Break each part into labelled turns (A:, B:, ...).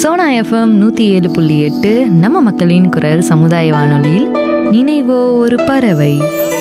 A: Sona FM நூற்றி ஏழு புள்ளி எட்டு நம்ம மக்களின் குரல் சமுதாய வானொலியில் நினைவோ ஒரு பறவை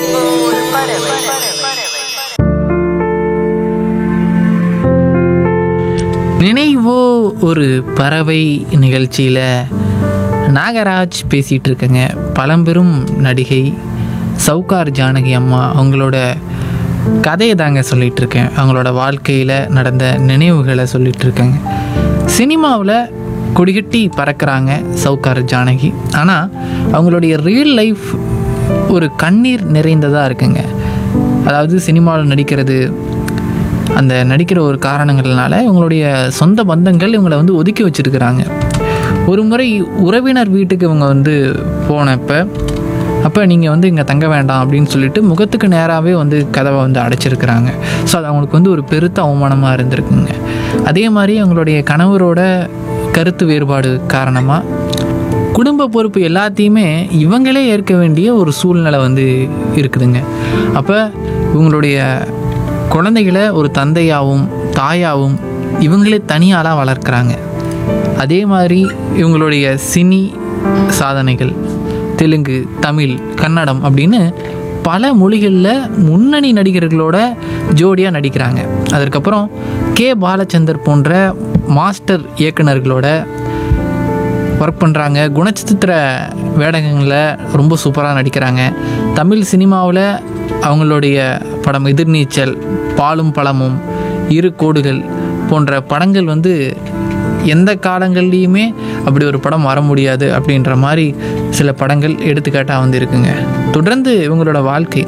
B: நினைவோ ஒரு பறவை நிகழ்ச்சியில் நாகராஜ் பேசிகிட்டு இருக்கேங்க பழம்பெரும் நடிகை சவுகார் ஜானகி அம்மா அவங்களோட கதையை தாங்க சொல்லிகிட்டு இருக்கேன் அவங்களோட வாழ்க்கையில் நடந்த நினைவுகளை சொல்லிகிட்டு இருக்கேங்க சினிமாவில் கொடிகட்டி பறக்கிறாங்க சவுகார் ஜானகி ஆனால் அவங்களுடைய ரியல் லைஃப் ஒரு கண்ணீர் நிறைந்ததாக இருக்குங்க அதாவது சினிமாவில் நடிக்கிறது அந்த நடிக்கிற ஒரு காரணங்கள்னால இவங்களுடைய சொந்த பந்தங்கள் இவங்களை வந்து ஒதுக்கி வச்சிருக்கிறாங்க ஒரு முறை உறவினர் வீட்டுக்கு இவங்க வந்து போனப்போ அப்போ நீங்கள் வந்து இங்கே தங்க வேண்டாம் அப்படின்னு சொல்லிட்டு முகத்துக்கு நேராகவே வந்து கதவை வந்து அடைச்சிருக்கிறாங்க ஸோ அது அவங்களுக்கு வந்து ஒரு பெருத்த அவமானமாக இருந்திருக்குங்க அதே மாதிரி அவங்களுடைய கணவரோட கருத்து வேறுபாடு காரணமாக குடும்ப பொறுப்பு எல்லாத்தையுமே இவங்களே ஏற்க வேண்டிய ஒரு சூழ்நிலை வந்து இருக்குதுங்க அப்போ இவங்களுடைய குழந்தைகளை ஒரு தந்தையாகவும் தாயாகவும் இவங்களே தனியாளாக வளர்க்குறாங்க அதே மாதிரி இவங்களுடைய சினி சாதனைகள் தெலுங்கு தமிழ் கன்னடம் அப்படின்னு பல மொழிகளில் முன்னணி நடிகர்களோட ஜோடியாக நடிக்கிறாங்க அதற்கப்புறம் கே பாலச்சந்தர் போன்ற மாஸ்டர் இயக்குனர்களோட ஒர்க் பண்ணுறாங்க குணச்சித்திர வேடங்களில் ரொம்ப சூப்பராக நடிக்கிறாங்க தமிழ் சினிமாவில் அவங்களுடைய படம் எதிர்நீச்சல் பாலும் பழமும் இரு கோடுகள் போன்ற படங்கள் வந்து எந்த காலங்கள்லேயுமே அப்படி ஒரு படம் வர முடியாது அப்படின்ற மாதிரி சில படங்கள் எடுத்துக்காட்டாக வந்து இருக்குங்க தொடர்ந்து இவங்களோட வாழ்க்கை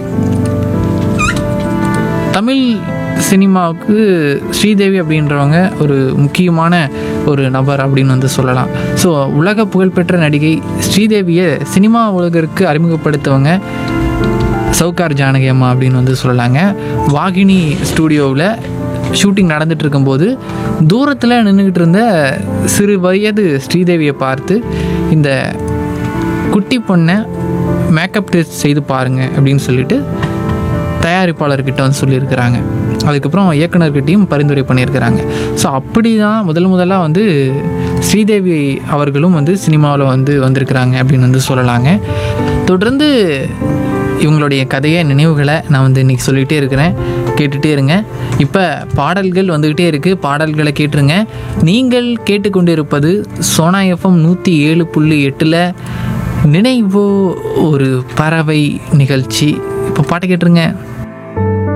B: தமிழ் சினிமாவுக்கு ஸ்ரீதேவி அப்படின்றவங்க ஒரு முக்கியமான ஒரு நபர் அப்படின்னு வந்து சொல்லலாம் ஸோ உலக புகழ்பெற்ற நடிகை ஸ்ரீதேவியை சினிமா உலகிற்கு அறிமுகப்படுத்தவங்க சவுகார் ஜானகி அம்மா அப்படின்னு வந்து சொல்லலாங்க வாகினி ஸ்டூடியோவில் ஷூட்டிங் நடந்துட்டு இருக்கும்போது தூரத்தில் நின்றுக்கிட்டு இருந்த சிறு வயது ஸ்ரீதேவியை பார்த்து இந்த குட்டி பொண்ணை மேக்கப் டெஸ்ட் செய்து பாருங்க அப்படின்னு சொல்லிட்டு தயாரிப்பாளர்கிட்ட வந்து சொல்லியிருக்கிறாங்க அதுக்கப்புறம் இயக்குனர்கிட்டையும் பரிந்துரை பண்ணியிருக்கிறாங்க ஸோ அப்படி தான் முதல் முதலாக வந்து ஸ்ரீதேவி அவர்களும் வந்து சினிமாவில் வந்து வந்திருக்கிறாங்க அப்படின்னு வந்து சொல்லலாங்க தொடர்ந்து இவங்களுடைய கதையை நினைவுகளை நான் வந்து இன்றைக்கி சொல்லிகிட்டே இருக்கிறேன் கேட்டுகிட்டே இருங்க இப்போ பாடல்கள் வந்துக்கிட்டே இருக்குது பாடல்களை கேட்டுருங்க நீங்கள் கேட்டுக்கொண்டிருப்பது சோனா எஃப்எம் நூற்றி ஏழு புள்ளி எட்டில் நினைவோ ஒரு பறவை நிகழ்ச்சி இப்போ பாட்டு கேட்டுருங்க